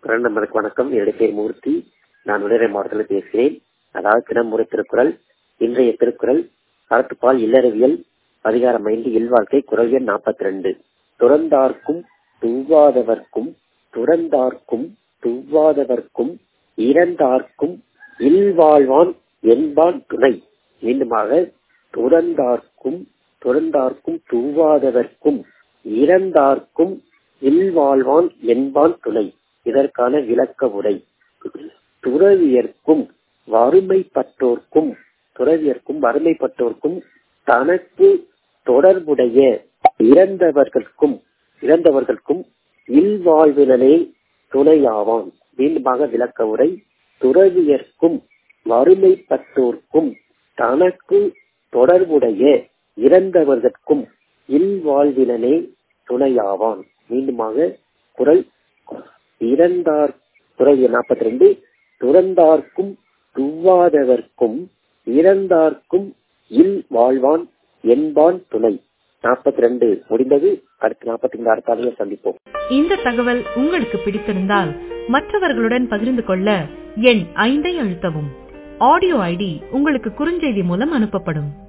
குரல் நம்பருக்கு வணக்கம் என்னுடைய பேர் மூர்த்தி நான் உடனே மாவட்டத்தில் பேசுகிறேன் அதாவது தினமுறை திருக்குறள் இன்றைய திருக்குறள் அறத்துப்பால் இல்லறவியல் அதிகாரம் ஐந்து இல்வாழ்க்கை குரல் எண் நாற்பத்தி ரெண்டு துறந்தார்க்கும் துவாதவர்க்கும் துறந்தார்க்கும் துவாதவர்க்கும் இறந்தார்க்கும் இல்வாழ்வான் என்பான் துணை மீண்டுமாக துறந்தார்க்கும் துறந்தார்க்கும் துவாதவர்க்கும் இறந்தார்க்கும் இல்வாழ்வான் என்பான் துணை இதற்கான விளக்க உரை துறவியர்க்கும் வறுமைப்பட்டோர்க்கும் துறவியர்க்கும் வறுமைப்பட்டோர்க்கும் தனக்கு தொடர்புடைய இறந்தவர்களுக்கும் இறந்தவர்களுக்கும் இல்வாழ்வினே துணையாவான் மீண்டுமாக விளக்க உரை துறவியர்க்கும் வறுமைப்பட்டோர்க்கும் தனக்கு தொடர்புடைய இறந்தவர்களுக்கும் இல்வாழ்வினே துணையாவான் மீண்டுமாக குரல் இறந்தார் குரல் நாற்பத்தி ரெண்டு துறந்தார்க்கும் துவாதவர்க்கும் இறந்தார்க்கும் இல் வாழ்வான் என்பான் துணை நாற்பத்தி ரெண்டு முடிந்தது அடுத்து நாற்பத்தி ஐந்து அடுத்த சந்திப்போம் இந்த தகவல் உங்களுக்கு பிடித்திருந்தால் மற்றவர்களுடன் பகிர்ந்து கொள்ள எண் ஐந்தை அழுத்தவும் ஆடியோ ஐடி உங்களுக்கு குறுஞ்செய்தி மூலம் அனுப்பப்படும்